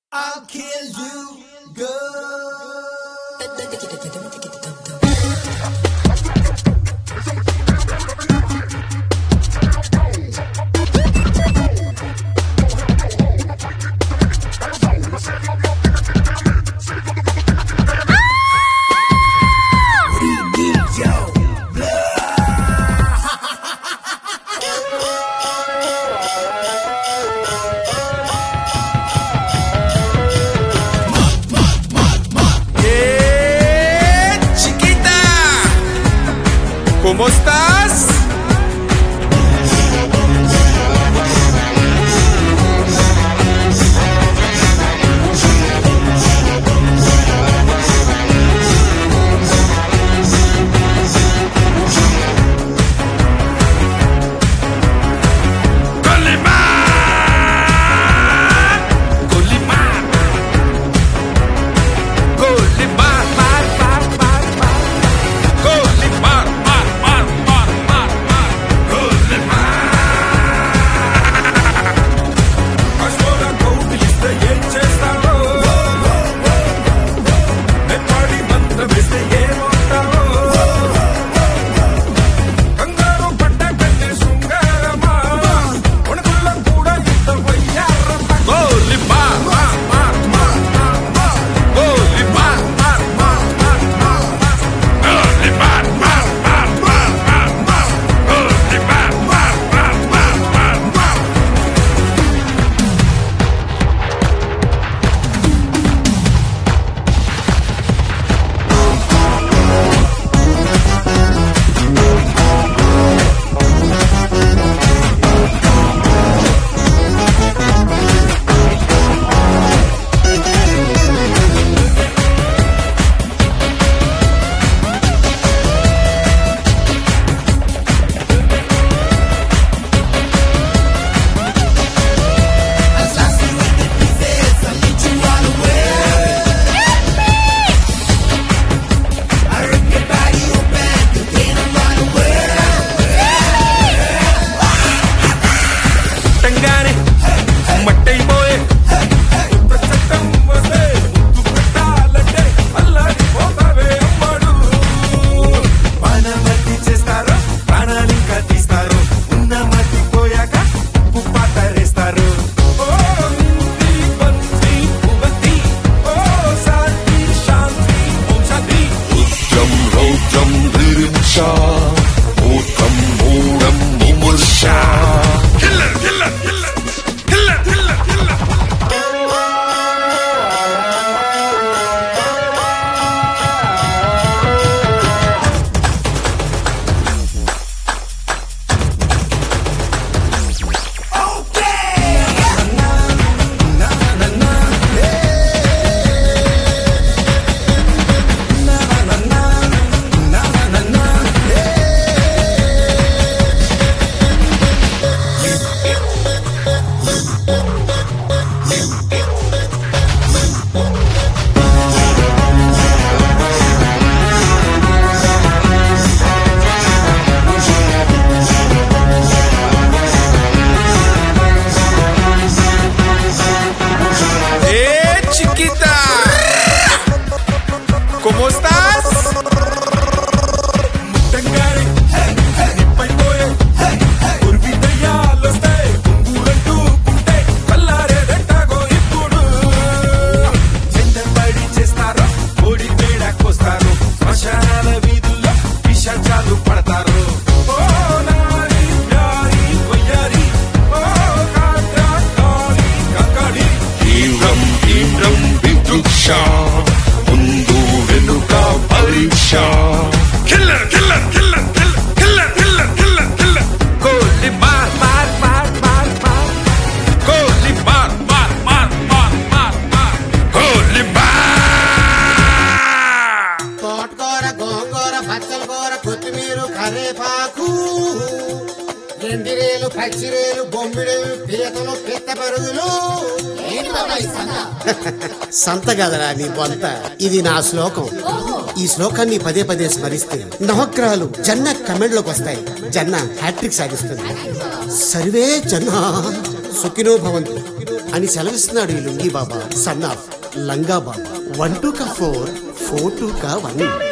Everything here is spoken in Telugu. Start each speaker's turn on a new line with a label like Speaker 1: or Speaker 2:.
Speaker 1: I'll kill you, girl.
Speaker 2: ¡Eh, chiquita! ¿Cómo estás? ¡Colimán! ¡Colimán! Colimar, mar, mar, mar, mar. Colimar, mar, mar, mar, mar, mar. Colimar. Ashoka కౌగిలిస్తే ఏం చేస్తావో? మెత్తడి మంత్రం వేస్తే ఏమవుతావో? కంగారు పడ్డ కన్నె శృంగారమా. వణుకుల్లో కూడా ఇంత వయ్యారమా. కోలిమార్, మార్, మార్, మార్, మార్, మార్. కోలిమార్, మార్, మార్, మార్, మార్, మార్. కోలిమార్, మార్, మార్, మార్, మార్, మార్. కోలిమార్, మార్, మార్, మార్, మార్, మార్. పుట్టంగానే మట్టయిపోయే చట్టం వస్తే ముద్దు పెట్టాలంటే అల్లాడిపోతావే అమ్మడు పానమతి చేస్తారు ప్రాణాలు ఇంకా తీస్తారు ఉన్న మతి పోయాక ఉప్పు తరేస్తారు ఓ ఇంటి బంతి పువ్వతి ఓ శాంతి శాంతి ఓం శాంతి
Speaker 3: ఉచ్చం రౌద్రం రిరించా మూర్ఖం మూఢం ముమూర్షా
Speaker 2: killer killer killer killer killer killer ¡Eh, chiquita! ¿Cómo estás? ముట్టంగానే నిప్పైపోయే ఉరివి దయ్యాలొస్తే కుంగులంటూ కుంటే కల్లారేదెట్టాగో ఇప్పుడు చెందబడి చేస్తారు కోడి పేడ కోస్తారు శ్మశానాల వీధుల్లో విషాచాలు పడతారు ఓ నారి ప్యారి కొయ్యారి ఓ కాట్రా కాళీ కంకడి
Speaker 3: తీవ్రం తీవ్రం విద్యుక్షా ముందు వెనుక పరీక్ష
Speaker 2: Killer, killer, killer, killer, killer, killer, killer, killer. Goli mar, mar, mar, mar, mar. Goli mar, mar, mar, mar, mar, mar. Goli mar.
Speaker 4: తోటకూర గోంగూర పచ్చల కూర కొత్తిమీర కరేపాకు ఎండిరేలు పచ్చిరేలు బొమ్మిడేలు పీతలు పిత్త పరుగులు సంత కదరా నీ బొంత ఇది నా శ్లోకం ఈ శ్లోకాన్ని పదే పదే స్మరిస్తే నవగ్రహాలు జన్న కమెంట్లోకి వస్తాయి జన్న హ్యాట్రిక్ సాధిస్తుంది సర్వే జన్న సుఖినో భవంతు అని సెలవిస్తున్నాడు ఈ లుంగి బాబా సన్ ఆఫ్ లంగా బాబా వన్ టూ కా ఫోర్ ఫోర్ టూ కా వన్